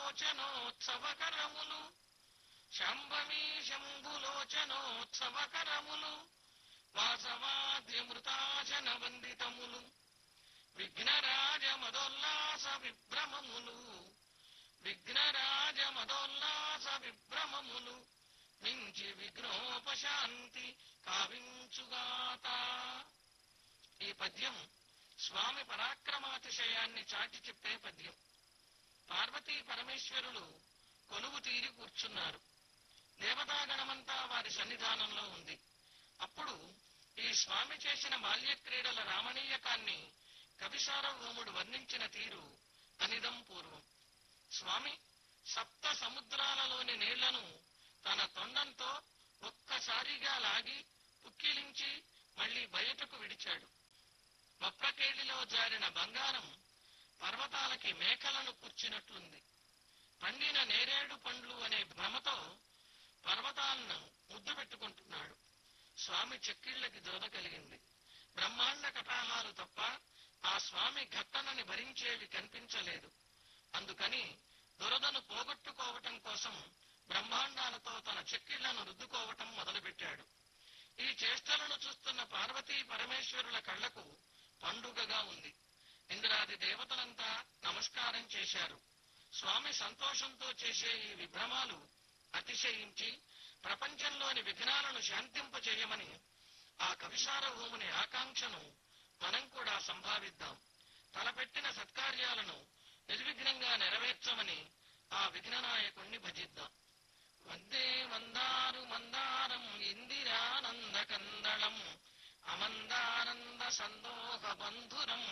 శంభులోచనోత్సవకరములు శంభమీ శంభులోచనోత్సవకరములు వాసవాద్రిమృతాచన వందితములు విఘ్నరాజ మదోల్లాస విభ్రమములు విఘ్నరాజ మదోల్లాస విభ్రమములు మించి విఘ్నోపశాంతి కావించుగాత ఈ పద్యం స్వామి పరాక్రమాతిశయాన్ని చాటి చెప్పే పద్యం పార్వతీ పరమేశ్వరులు కొలువు తీరి కూర్చున్నారు దేవతాగణమంతా వారి సన్నిధానంలో ఉంది అప్పుడు ఈ స్వామి చేసిన బాల్య క్రీడల రామణీయకాన్ని కవిసార్వభౌముడు వర్ణించిన తీరు అనిదం పూర్వం స్వామి సప్త సముద్రాలలోని నీళ్లను తన తొండంతో ఒక్కసారిగా లాగి పుక్కిలించి మళ్లీ బయటకు విడిచాడు వప్రకేళిలో జారిన బంగారం పర్వతాలకి మేకలను కూర్చినట్లుంది పండిన నేరేడు పండ్లు అనే భ్రమతో పర్వతాలను ముద్దు పెట్టుకుంటున్నాడు స్వామి చెక్కిళ్లకి దురద కలిగింది బ్రహ్మాండ కటాహాలు తప్ప ఆ స్వామి ఘట్టనని భరించేవి కనిపించలేదు అందుకని దురదను పోగొట్టుకోవటం కోసం బ్రహ్మాండాలతో తన చెక్కిళ్లను రుద్దుకోవటం మొదలుపెట్టాడు ఈ చేష్టలను చూస్తున్న పార్వతీ పరమేశ్వరుల కళ్లకు పండుగగా ఉంది ఇంద్రాది దేవతలంతా నమస్కారం చేశారు స్వామి సంతోషంతో చేసే ఈ విభ్రమాలు అతిశయించి ప్రపంచంలోని విఘ్నాలను శాంతింపచేయమని ఆ కవిసారభూముని ఆకాంక్షను మనం కూడా సంభావిద్దాం తలపెట్టిన సత్కార్యాలను నిర్విఘ్నంగా నెరవేర్చమని ఆ విఘ్ననాయకుణ్ణి భజిద్దాం వందే మందారు మందారం ఇందిరానంద కందళం అమందానంద సందోహ బంధురం